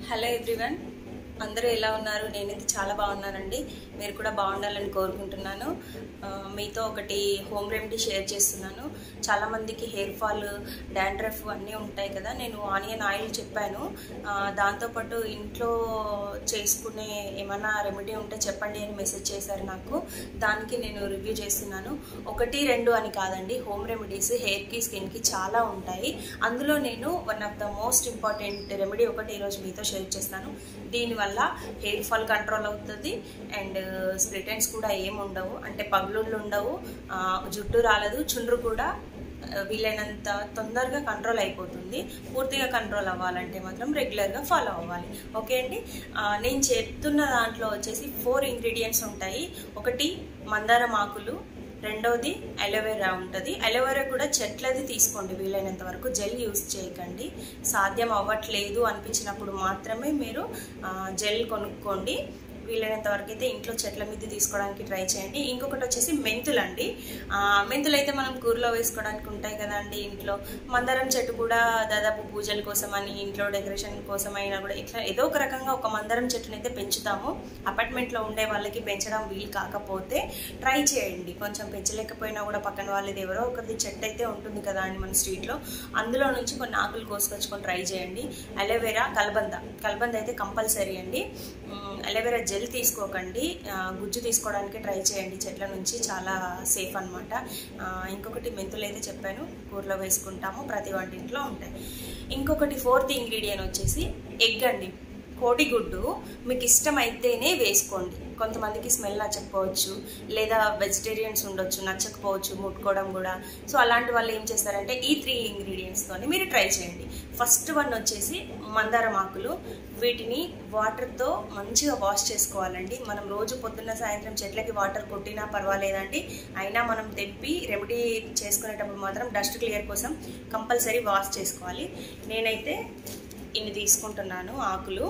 hello everyone అందరూ ఎలా ఉన్నారు నేనైతే చాలా బాగున్నానండి మీరు కూడా బాగుండాలని కోరుకుంటున్నాను ఆ, మీతో ఒకటి హోమ్ రెమెడీ షేర్ చేస్తున్నాను చాలామందికి హెయిర్ ఫాల్ డాండ్రఫ్ అన్నీ ఉంటాయి కదా నేను ఆనియన్ ఆయిల్ చెప్పాను ఆ, దాంతోపాటు ఇంట్లో చేసుకునే ఏమైనా రెమెడీ ఉంటే చెప్పండి అని మెసేజ్ చేశారు నాకు దానికి నేను రివ్యూ చేస్తున్నాను ఒకటి రెండు అని కాదండి హోమ్ రెమెడీస్ హెయిర్కి స్కిన్కి చాలా ఉంటాయి అందులో నేను one of the most important remedy ఒకటి ఈరోజు మీతో షేర్ చేస్తాను దీనివల్ల హెయిర్ ఫాల్ కంట్రోల్ అవుతుంది అండ్ స్ప్లిట్ ఎండ్స్ కూడా ఏమి ఉండవు అంటే పగులుళ్ళు ఉండవు ఆ, జుట్టు రాలదు చుండ్రు కూడా ఆ, వీలైనంత తొందరగా కంట్రోల్ అయిపోతుంది పూర్తిగా కంట్రోల్ అవ్వాలంటే మాత్రం రెగ్యులర్గా ఫాలో అవ్వాలి ఓకే అండి ఆ, నేను చెప్తున్న దాంట్లో వచ్చేసి ఫోర్ ఇంగ్రీడియంట్స్ ఉంటాయి ఒకటి మందారం ఆకులు రెండోది అలోవెరా ఉంటుంది అలోవెరా కూడా చెట్లది తీసుకోండి వీలైనంత వరకు జెల్ యూస్ చేయకండి సాధ్యం అవ్వట్లేదు అనిపించినప్పుడు మాత్రమే మీరు ఆ, జెల్ కొనుక్కోండి వీలైనంత వరకు అయితే ఇంట్లో చెట్ల మీద తీసుకోవడానికి ట్రై చేయండి ఇంకొకటి వచ్చేసి మెంతులు అండి ఆ, మెంతులు అయితే మనం కూరలో వేసుకోవడానికి ఉంటాయి కదా అండి ఇంట్లో మందారం చెట్టు కూడా దాదాపు పూజల కోసం అని ఇంట్లో డెకరేషన్ కోసం అయినా కూడా ఇట్లా ఏదో ఒక రకంగా ఒక మందారం చెట్టుని అయితే పెంచుతాము అపార్ట్మెంట్లో ఉండే వాళ్ళకి పెంచడం వీలు కాకపోతే ట్రై చేయండి కొంచెం పెంచలేకపోయినా కూడా పక్కన వాళ్ళది ఎవరో ఒకరిది చెట్టు అయితే ఉంటుంది కదా అండి మన స్ట్రీట్లో అందులో నుంచి కొన్ని ఆకులు కోసుకొచ్చుకొని ట్రై చేయండి అలోవెరా కలబంద కలబంద అయితే కంపల్సరీ అండి ఉమ్, అలోవెరా జెల్ తీసుకోకండి ఆ, గుజ్జు తీసుకోవడానికి ట్రై చేయండి చెట్ల నుంచి చాలా సేఫ్ అనమాట ఇంకొకటి మెంతులు అయితే చెప్పాను కూరలో వేసుకుంటాము ప్రతి వంటింట్లో ఉంటాయి ఇంకొకటి ఫోర్త్ ఇంగ్రీడియంట్ వచ్చేసి ఎగ్ అండి కోడిగుడ్డు మీకు ఇష్టమైతేనే వేసుకోండి కొంతమందికి స్మెల్ నచ్చకపోవచ్చు లేదా వెజిటేరియన్స్ ఉండొచ్చు నచ్చకపోవచ్చు ముట్టుకోవడం కూడా సో అలాంటి వాళ్ళు ఏం చేస్తారంటే ఈ త్రీ ఇంగ్రీడియంట్స్తోని మీరు ట్రై చేయండి ఫస్ట్ వన్ వచ్చేసి మందారం ఆకులు వీటిని వాటర్తో మంచిగా వాష్ చేసుకోవాలండి మనం రోజు పొద్దున్న సాయంత్రం చెట్లకి వాటర్ కొట్టినా పర్వాలేదండి అయినా మనం తెప్పి రెమెడీ చేసుకునేటప్పుడు మాత్రం డస్ట్ క్లియర్ కోసం కంపల్సరీ వాష్ చేసుకోవాలి నేనైతే ఇన్ని తీసుకుంటున్నాను ఆకులు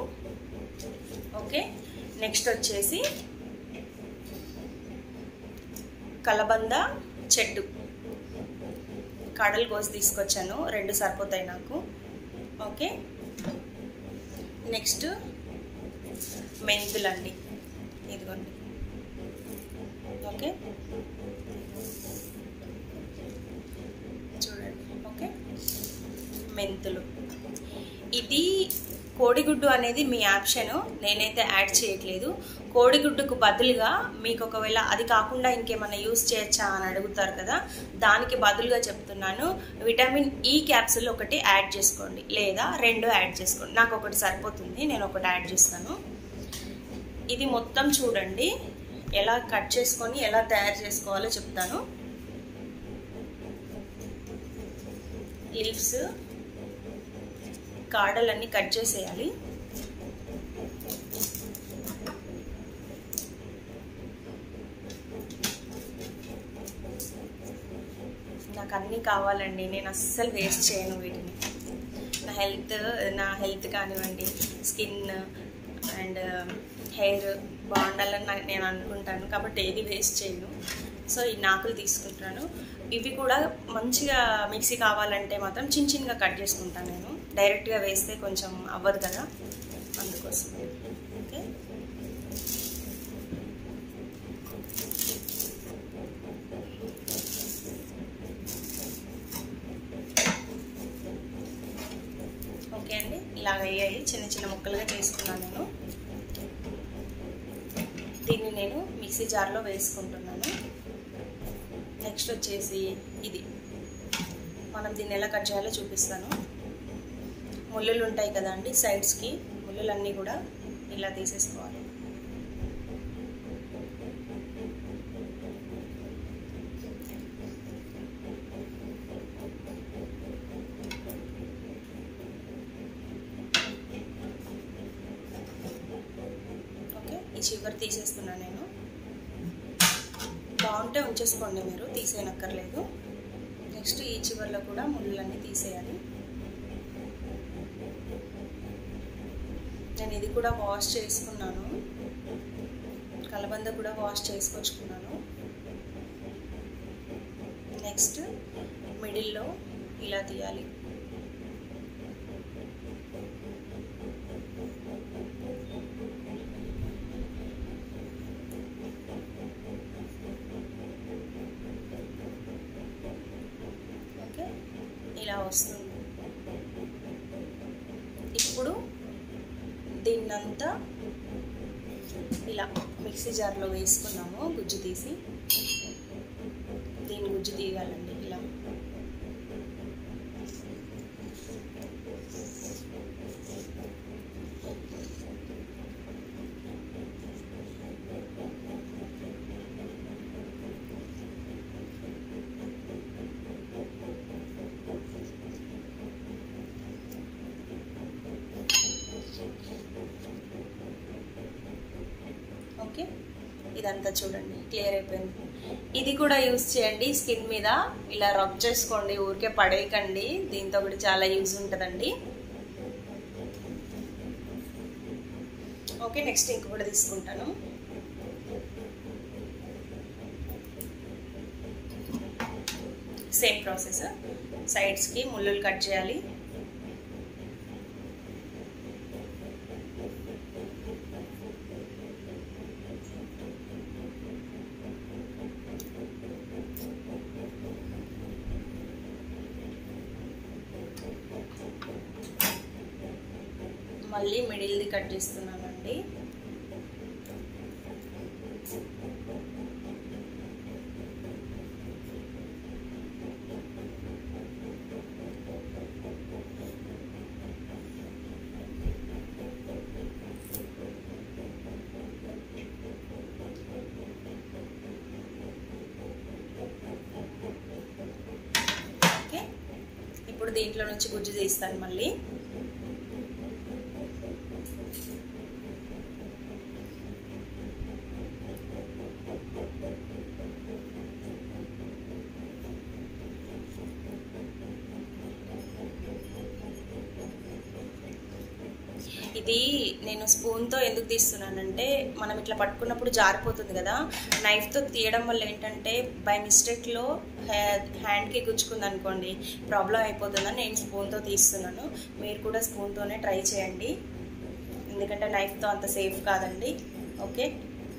ఓకే నెక్స్ట్ వచ్చేసి కలబంద చెట్టు కడలు కోసి తీసుకొచ్చాను రెండు సరిపోతాయి నాకు ఓకే నెక్స్ట్ మెంతులండి ఇదిగోండి ఓకే చూడండి ఓకే మెంతులు ఇది కోడిగుడ్డు అనేది మీ ఆప్షన్ నేనైతే యాడ్ చేయట్లేదు కోడిగుడ్డుకు బదులుగా మీకు ఒకవేళ అది కాకుండా ఇంకేమైనా యూస్ చేయొచ్చా అని అడుగుతారు కదా దానికి బదులుగా చెప్తున్నాను విటమిన్ ఈ క్యాప్సుల్ ఒకటి యాడ్ చేసుకోండి లేదా రెండు యాడ్ చేసుకోండి నాకు ఒకటి సరిపోతుంది నేను ఒకటి యాడ్ చేస్తాను ఇది మొత్తం చూడండి ఎలా కట్ చేసుకొని ఎలా తయారు చేసుకోవాలో చెప్తాను లీవ్స్ కాడలన్నీ కట్ చేసేయాలి నాకు అన్నీ కావాలండి నేను అస్సలు వేస్ట్ చేయను వీటిని నా హెల్త్ నా హెల్త్ కానివ్వండి స్కిన్ అండ్ హెయిర్ బాగుండాలని నా- నేను అనుకుంటాను కాబట్టి ఏది వేస్ట్ చేయను సో ఈ నాకులు తీసుకుంటాను ఇవి కూడా మంచిగా మిక్సీ కావాలంటే మాత్రం చిన్న చిన్నగా కట్ చేసుకుంటాను నేను డైరెక్ట్గా వేస్తే కొంచెం అవ్వదు కదా అందుకోసం ఓకే ఓకే అండి ఇలాగ అయ్యాయి చిన్న చిన్న ముక్కలుగా చేసుకున్నాను నేను దీన్ని నేను మిక్సీ జార్లో వేసుకుంటున్నాను నెక్స్ట్ వచ్చేసి ఇది మనం దీన్ని ఎలా కట్ చేయాలో చూపిస్తాను ముళ్ళులు ఉంటాయి కదండి సైడ్స్కి ముళ్ళులన్నీ కూడా ఇలా తీసేసుకోవాలి ఓకే ఈ చివరి తీసేస్తున్నాను నేను బాగుంటే ఉంచేసుకోండి మీరు తీసేయనక్కర్లేదు నెక్స్ట్ ఈ చివరిలో కూడా ముళ్ళన్నీ తీసేయాలి నేను ఇది కూడా వాష్ చేసుకున్నాను కలబంద కూడా వాష్ చేసుకొచ్చుకున్నాను నెక్స్ట్ మిడిల్లో ఇలా తీయాలి ఇలా వస్తుంది ఇప్పుడు దీన్నంతా ఇలా మిక్సీ జార్లో వేసుకున్నాము గుజ్జు తీసి దీని గుజ్జు తీయాలండి ఇలా ఓకే ఇదంతా చూడండి క్లియర్ అయిపోయింది ఇది కూడా యూస్ చేయండి స్కిన్ మీద ఇలా రబ్ చేసుకోండి ఊరికే పడేయకండి దీంతో కూడా చాలా యూజ్ ఉంటుందండి ఓకే నెక్స్ట్ ఇంక కూడా తీసుకుంటాను సేమ్ ప్రాసెస్ సైడ్స్కి ముళ్ళులు కట్ చేయాలి మళ్ళీ మిడిల్ది కట్ చేస్తున్నానండి ఓకే ఇప్పుడు దీంట్లో నుంచి గుజ్జు తీస్తాను మళ్ళీ ఇది నేను స్పూన్తో ఎందుకు తీస్తున్నానంటే మనం ఇట్లా పట్టుకున్నప్పుడు జారిపోతుంది కదా నైఫ్తో తీయడం వల్ల ఏంటంటే బై మిస్టేక్లో హ్యాండ్కి గుచ్చుకుంది అనుకోండి ప్రాబ్లం అయిపోతుందని నేను స్పూన్తో తీస్తున్నాను మీరు కూడా స్పూన్తోనే ట్రై చేయండి ఎందుకంటే నైఫ్తో అంత సేఫ్ కాదండి ఓకే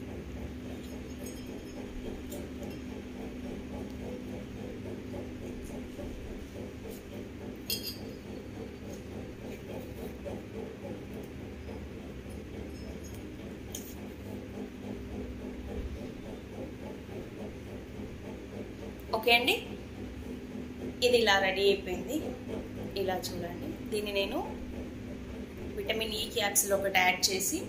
ఓకే అండి ఇది ఇలా రెడీ అయిపోయింది ఇలా చూడండి దీన్ని నేను విటమిన్ ఈ క్యాప్సిల్ ఒకటి యాడ్ చేసి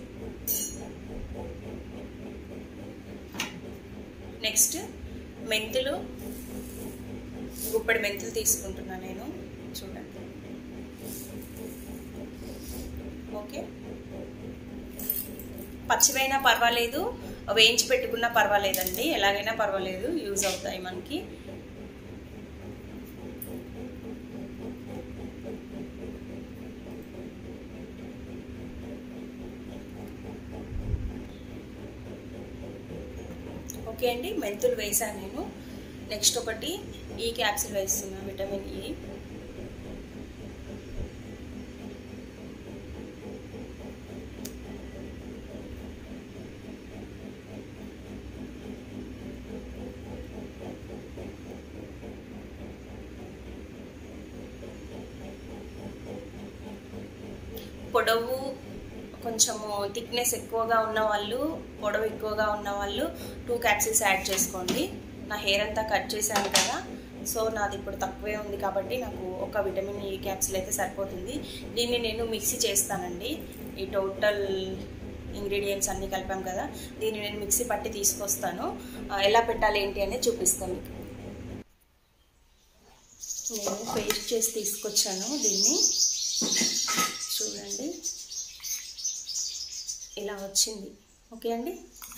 నెక్స్ట్ మెంతులు గుప్పడి మెంతులు తీసుకుంటున్నా నేను చూడండి ఓకే పచ్చివైనా పర్వాలేదు వేయించి పెట్టుకున్నా పర్వాలేదండి ఎలాగైనా పర్వాలేదు యూజ్ అవుతాయి మనకి ఓకే అండి మెంతులు వేసాను నేను నెక్స్ట్ ఒకటి ఈ క్యాప్సిల్ వేస్తున్నా విటమిన్ ఈ పొడవు కొంచెము థిక్నెస్ ఎక్కువగా ఉన్న వాళ్ళు పొడవు ఎక్కువగా ఉన్న వాళ్ళు టూ క్యాప్సిల్స్ యాడ్ చేసుకోండి నా హెయిర్ అంతా కట్ చేశాను కదా సో నాది ఇప్పుడు తక్కువే ఉంది కాబట్టి నాకు ఒక విటమిన్ ఈ క్యాప్సిల్ అయితే సరిపోతుంది దీన్ని నేను మిక్సీ చేస్తానండి ఈ టోటల్ ఇంగ్రీడియంట్స్ అన్నీ కలిపాం కదా దీన్ని నేను మిక్సీ పట్టి తీసుకొస్తాను ఎలా పెట్టాలి ఏంటి అనేది చూపిస్తాను మీకు నేను పేస్ట్ చేసి తీసుకొచ్చాను దీన్ని చూడండి ఇలా వచ్చింది ఓకే అండి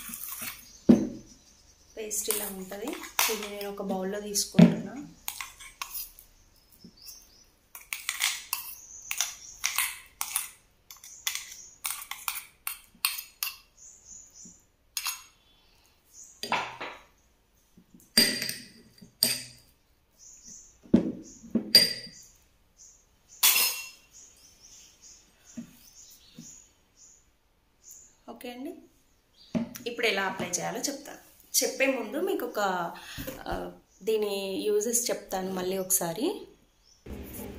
పేస్ట్ ఇలా ఉంటుంది ఇది నేను ఒక బౌల్లో తీసుకుంటున్నా ఓకే అండి ఇప్పుడు ఎలా అప్లై చేయాలో చెప్తాను చెప్పే ముందు మీకు ఒక దీని యూజెస్ చెప్తాను మళ్ళీ ఒకసారి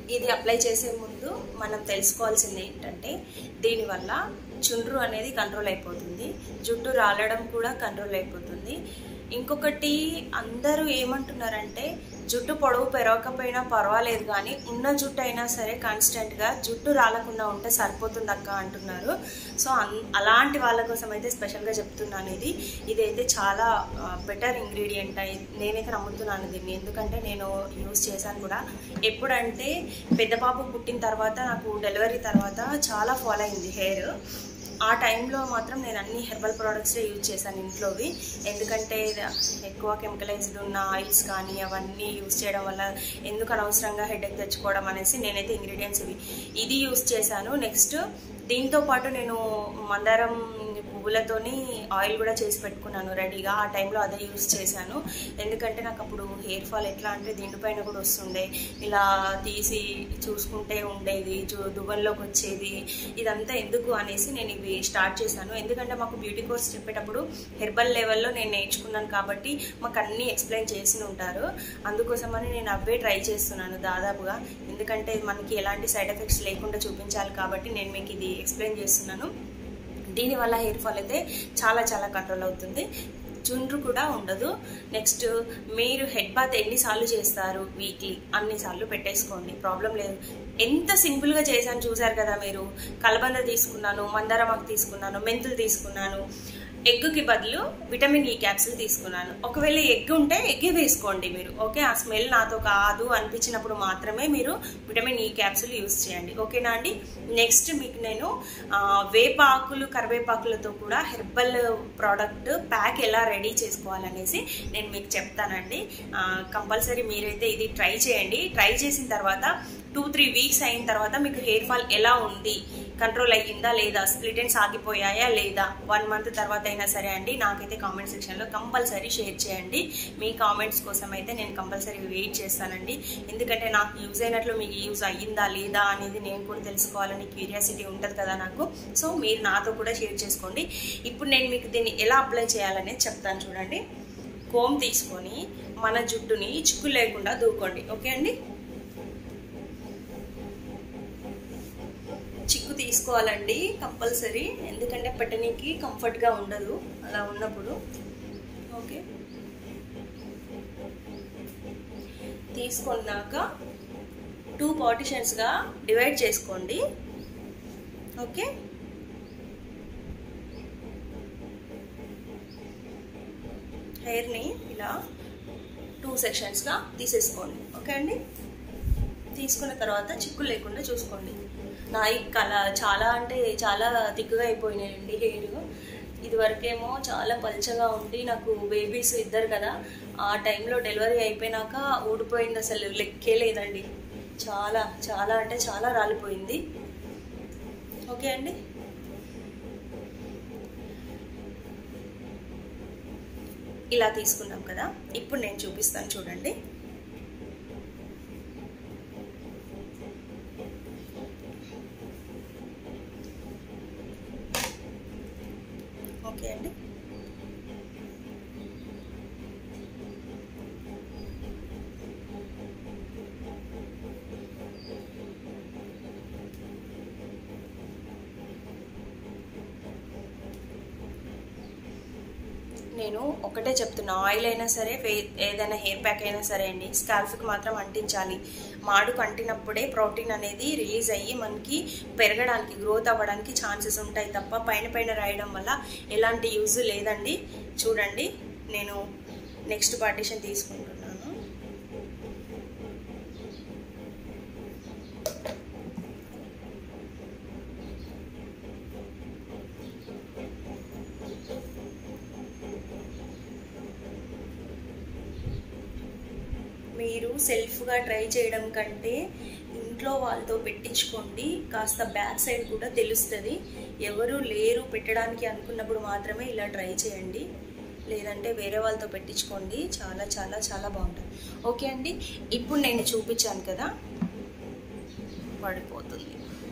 ఇది అప్లై చేసే ముందు మనం తెలుసుకోవాల్సింది ఏంటంటే దీనివల్ల చుండ్రు అనేది కంట్రోల్ అయిపోతుంది జుట్టు రాలడం కూడా కంట్రోల్ అయిపోతుంది ఇంకొకటి అందరూ ఏమంటున్నారంటే జుట్టు పొడవు పెరగకపోయినా పర్వాలేదు కానీ ఉన్న జుట్టు అయినా సరే కాన్స్టెంట్గా జుట్టు రాలకుండా ఉంటే సరిపోతుంది అక్క అంటున్నారు సో అన్ అలాంటి వాళ్ళ కోసం అయితే స్పెషల్గా చెప్తున్నాను ఇది ఇదైతే చాలా బెటర్ ఇంగ్రీడియంట్ అయి నేనైతే నమ్ముతున్నాను దీన్ని ఎందుకంటే నేను యూజ్ చేశాను కూడా ఎప్పుడంటే పెద్ద పాప పుట్టిన తర్వాత నాకు డెలివరీ తర్వాత చాలా ఫాలో అయింది హెయిర్ ఆ టైంలో మాత్రం నేను అన్ని హెర్బల్ ప్రోడక్ట్సే యూజ్ చేశాను ఇంట్లోవి ఎందుకంటే ఎక్కువ కెమికలైజ్డ్ ఉన్న ఆయిల్స్ కానీ అవన్నీ యూజ్ చేయడం వల్ల ఎందుకు అనవసరంగా హెడేక్ తెచ్చుకోవడం అనేసి నేనైతే ఇంగ్రీడియంట్స్ ఇవి ఇది యూజ్ చేశాను నెక్స్ట్ దీంతో పాటు నేను మందారం పువ్వులతోని ఆయిల్ కూడా చేసి పెట్టుకున్నాను రెడీగా ఆ టైంలో అదే యూస్ చేశాను ఎందుకంటే నాకు అప్పుడు హెయిర్ ఫాల్ ఎట్లా అంటే దీనిపైన కూడా వస్తుండే ఇలా తీసి చూసుకుంటే ఉండేది చూ దువ్వెనలోకి వచ్చేది ఇదంతా ఎందుకు అనేసి నేను ఇవి స్టార్ట్ చేశాను ఎందుకంటే మాకు బ్యూటీ కోర్స్ చెప్పేటప్పుడు హెర్బల్ లెవెల్లో నేను నేర్చుకున్నాను కాబట్టి మాకు అన్నీ ఎక్స్ప్లెయిన్ చేసి ఉంటారు అందుకోసమని నేను అవే ట్రై చేస్తున్నాను దాదాపుగా ఎందుకంటే మనకి ఎలాంటి సైడ్ ఎఫెక్ట్స్ లేకుండా చూపించాలి కాబట్టి నేను మీకు ఇది ఎక్స్ప్లెయిన్ చేస్తున్నాను దీనివల్ల హెయిర్ ఫాల్ అయితే చాలా చాలా కంట్రోల్ అవుతుంది చుండ్రు కూడా ఉండదు నెక్స్ట్ మీరు హెడ్ బాత్ ఎన్నిసార్లు చేస్తారు వీక్లీ అన్నిసార్లు పెట్టేసుకోండి ప్రాబ్లం లేదు ఎంత సింపుల్గా చేశాను చూసారు కదా మీరు కలబంద తీసుకున్నాను మందారమాకు తీసుకున్నాను మెంతులు తీసుకున్నాను ఎగ్గుకి బదులు విటమిన్ ఈ క్యాప్సిల్ తీసుకున్నాను ఒకవేళ ఎగ్ ఉంటే ఎగ్గే వేసుకోండి మీరు ఓకే ఆ స్మెల్ నాతో కాదు అనిపించినప్పుడు మాత్రమే మీరు విటమిన్ ఈ క్యాప్సిల్ యూస్ చేయండి ఓకేనా అండి నెక్స్ట్ మీకు నేను వేప ఆకులు కరివేపాకులతో కూడా హెర్బల్ ప్రోడక్ట్ ప్యాక్ ఎలా రెడీ చేసుకోవాలనేసి నేను మీకు చెప్తానండి కంపల్సరీ మీరైతే ఇది ట్రై చేయండి ట్రై చేసిన తర్వాత టూ త్రీ వీక్స్ అయిన తర్వాత మీకు హెయిర్ ఫాల్ ఎలా ఉంది కంట్రోల్ అయ్యిందా లేదా స్ప్లిట్ ఎండ్స్ ఆగిపోయాయా లేదా వన్ మంత్ తర్వాత అయినా సరే అండి నాకైతే కామెంట్ సెక్షన్లో కంపల్సరీ షేర్ చేయండి మీ కామెంట్స్ కోసం అయితే నేను కంపల్సరీ వెయిట్ చేస్తానండి ఎందుకంటే నాకు యూజ్ అయినట్లు మీకు యూజ్ అయ్యిందా లేదా అనేది నేను కూడా తెలుసుకోవాలని క్యూరియాసిటీ ఉంటుంది కదా నాకు సో మీరు నాతో కూడా షేర్ చేసుకోండి ఇప్పుడు నేను మీకు దీన్ని ఎలా అప్లై చేయాలనేది చెప్తాను చూడండి కోమ్ తీసుకొని మన జుట్టుని చిక్కు లేకుండా దూకోండి ఓకే అండి చిక్కు తీసుకోవాలండి కంపల్సరీ ఎందుకంటే పెట్టనీకి కంఫర్ట్గా ఉండదు అలా ఉన్నప్పుడు ఓకే తీసుకున్నాక టూ పార్టిషన్స్గా డివైడ్ చేసుకోండి ఓకే హెయిర్ని ఇలా టూ సెక్షన్స్గా తీసేసుకోండి ఓకే అండి తీసుకున్న తర్వాత చిక్కు లేకుండా చూసుకోండి నా ఈ కల చాలా అంటే చాలా తిక్కుగా అయిపోయినాయండి హెయిర్ ఇదివరకేమో చాలా పల్చగా ఉండి నాకు బేబీస్ ఇద్దరు కదా ఆ టైంలో డెలివరీ అయిపోయినాక ఊడిపోయింది అసలు లెక్కే లేదండి చాలా చాలా అంటే చాలా రాలిపోయింది ఓకే అండి ఇలా తీసుకున్నాం కదా ఇప్పుడు నేను చూపిస్తాను చూడండి ఓకే అండి నేను ఒకటే చెప్తున్నా ఆయిల్ అయినా సరే వే- ఏదైనా హెయిర్ ప్యాక్ అయినా సరే అండి స్కాల్ఫ్కి మాత్రం అంటించాలి మాడుకు అంటినప్పుడే ప్రోటీన్ అనేది రిలీజ్ అయ్యి మనకి పెరగడానికి గ్రోత్ అవ్వడానికి ఛాన్సెస్ ఉంటాయి తప్ప పైన పైన రాయడం వల్ల ఎలాంటి యూజ్ లేదండి చూడండి నేను నెక్స్ట్ పార్టీషన్ తీసుకుంటున్నాను మీరు సెల్ఫ్గా ట్రై చేయడం కంటే ఇంట్లో వాళ్ళతో పెట్టించుకోండి కాస్త బ్యాక్ సైడ్ కూడా తెలుస్తుంది ఎవరు లేరు పెట్టడానికి అనుకున్నప్పుడు మాత్రమే ఇలా ట్రై చేయండి లేదంటే వేరే వాళ్ళతో పెట్టించుకోండి చాలా చాలా చాలా బాగుంటుంది ఓకే అండి ఇప్పుడు నేను చూపించాను కదా పడిపోతుంది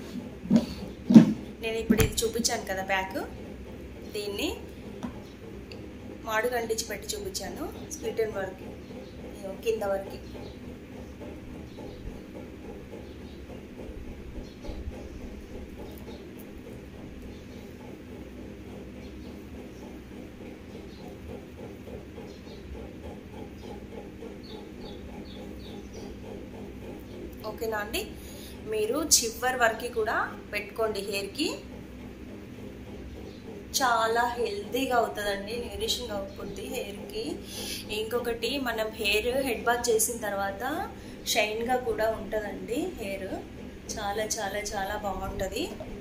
నేను ఇప్పుడు ఇది చూపించాను కదా బ్యాక్ దీన్ని మాడు కంటించి పెట్టి చూపించాను స్ప్లిటన్ వరకు ఇదిగో కింద వరకు ఓకేనా అండి మీరు చివరి వరకు కూడా పెట్టుకోండి హెయిర్కి చాలా హెల్తీగా అవుతుందండి న్యూరిషింగ్ అవుతుంది హెయిర్కి ఇంకొకటి మనం హెయిర్ హెడ్ బాత్ చేసిన తర్వాత షైన్గా కూడా ఉంటుందండి హెయిర్ చాలా చాలా చాలా బాగుంటుంది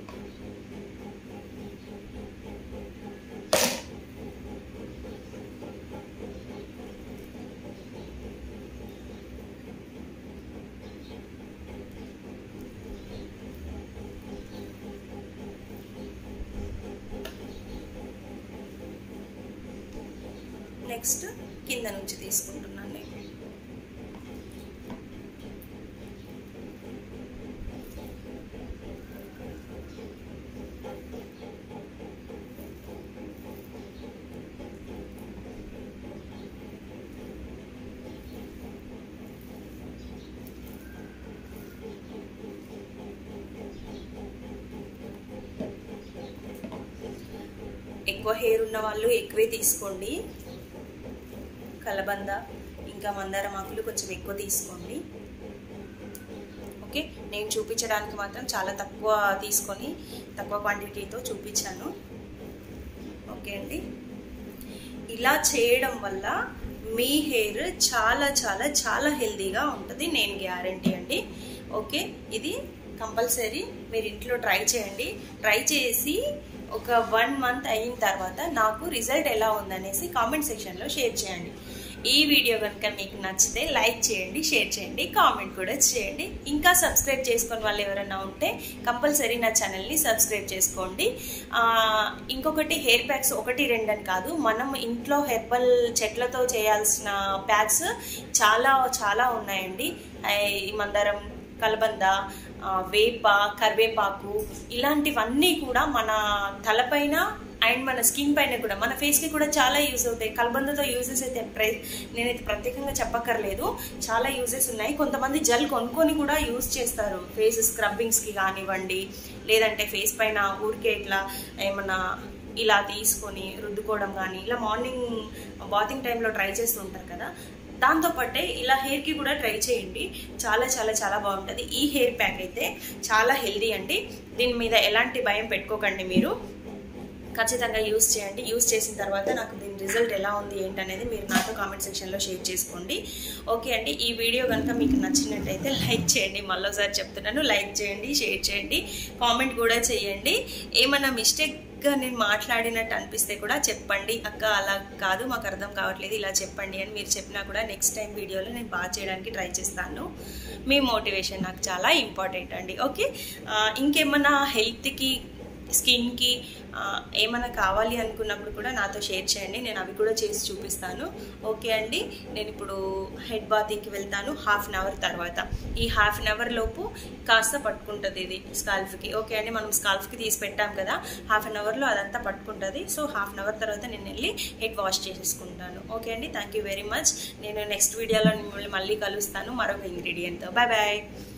నెక్స్ట్ కింద నుంచి తీసుకుంటున్నాను నేను ఎక్కువ హెయిర్ ఉన్న వాళ్ళు ఎక్కువే తీసుకోండి కలబంద ఇంకా మందారం ఆకులు కొంచెం ఎక్కువ తీసుకోండి ఓకే నేను చూపించడానికి మాత్రం చాలా తక్కువ తీసుకొని తక్కువ క్వాంటిటీతో చూపించాను ఓకే అండి ఇలా చేయడం వల్ల మీ హెయిర్ చాలా చాలా చాలా హెల్తీగా ఉంటుంది నేను గ్యారంటీ అండి ఓకే ఇది కంపల్సరీ మీరు ఇంట్లో ట్రై చేయండి ట్రై చేసి ఒక వన్ మంత్ అయిన తర్వాత నాకు రిజల్ట్ ఎలా ఉందనేసి కామెంట్ సెక్షన్లో షేర్ చేయండి ఈ వీడియో కనుక మీకు నచ్చితే లైక్ చేయండి షేర్ చేయండి కామెంట్ కూడా చేయండి ఇంకా సబ్స్క్రైబ్ చేసుకుని వాళ్ళు ఎవరైనా ఉంటే కంపల్సరీ నా ఛానల్ని సబ్స్క్రైబ్ చేసుకోండి ఇంకొకటి హెయిర్ ప్యాక్స్ ఒకటి రెండు అని కాదు మనం ఇంట్లో హెర్బల్ చెట్లతో చేయాల్సిన ప్యాక్స్ చాలా చాలా ఉన్నాయండి మందారం కలబంద వేప కరివేపాకు ఇలాంటివన్నీ కూడా మన తలపైన అండ్ మన స్కిన్ పైన కూడా మన ఫేస్కి కూడా చాలా యూజ్ అవుతాయి కలబందతో యూజెస్ అయితే ప్ర నేనైతే ప్రత్యేకంగా చెప్పక్కర్లేదు చాలా యూజెస్ ఉన్నాయి కొంతమంది జెల్ కొనుక్కొని కూడా యూజ్ చేస్తారు ఫేస్ స్క్రబ్బింగ్స్కి కానివ్వండి లేదంటే ఫేస్ పైన ఊరికే ఇట్లా ఏమన్నా ఇలా తీసుకొని రుద్దుకోవడం కానీ ఇలా మార్నింగ్ బాతింగ్ టైంలో ట్రై చేస్తూ ఉంటారు కదా దాంతోపాటే ఇలా హెయిర్కి కూడా ట్రై చేయండి చాలా చాలా చాలా బాగుంటుంది ఈ హెయిర్ ప్యాక్ అయితే చాలా హెల్దీ అండి దీని మీద ఎలాంటి భయం పెట్టుకోకండి మీరు ఖచ్చితంగా యూస్ చేయండి యూస్ చేసిన తర్వాత నాకు దీని రిజల్ట్ ఎలా ఉంది ఏంటనేది మీరు నాతో కామెంట్ సెక్షన్లో షేర్ చేసుకోండి ఓకే అండి ఈ వీడియో కనుక మీకు నచ్చినట్టయితే లైక్ చేయండి మళ్ళీసారి చెప్తున్నాను లైక్ చేయండి షేర్ చేయండి కామెంట్ కూడా చేయండి ఏమైనా మిస్టేక్గా నేను మాట్లాడినట్టు అనిపిస్తే కూడా చెప్పండి అక్క అలా కాదు మాకు అర్థం కావట్లేదు ఇలా చెప్పండి అని మీరు చెప్పినా కూడా నెక్స్ట్ టైం వీడియోలో నేను బాగా చేయడానికి ట్రై చేస్తాను మీ మోటివేషన్ నాకు చాలా ఇంపార్టెంట్ అండి ఓకే ఇంకేమన్నా హెల్త్కి స్కిన్కి ఏమైనా కావాలి అనుకున్నప్పుడు కూడా నాతో షేర్ చేయండి నేను అవి కూడా చేసి చూపిస్తాను ఓకే అండి నేను ఇప్పుడు హెడ్ బాతింగ్కి వెళ్తాను హాఫ్ అన్ అవర్ తర్వాత ఈ హాఫ్ అన్ అవర్ లోపు కాస్త పట్టుకుంటుంది ఇది స్కాల్ఫ్కి ఓకే అండి మనం స్కాల్ఫ్కి తీసి పెట్టాం కదా హాఫ్ అన్ అవర్లో అదంతా పట్టుకుంటుంది సో హాఫ్ అన్ అవర్ తర్వాత నేను వెళ్ళి హెడ్ వాష్ చేసేసుకుంటాను ఓకే అండి థ్యాంక్ యూ వెరీ మచ్ నేను నెక్స్ట్ వీడియోలో మిమ్మల్ని మళ్ళీ కలుస్తాను మరొక ఇంగ్రీడియంట్తో బాయ్ బాయ్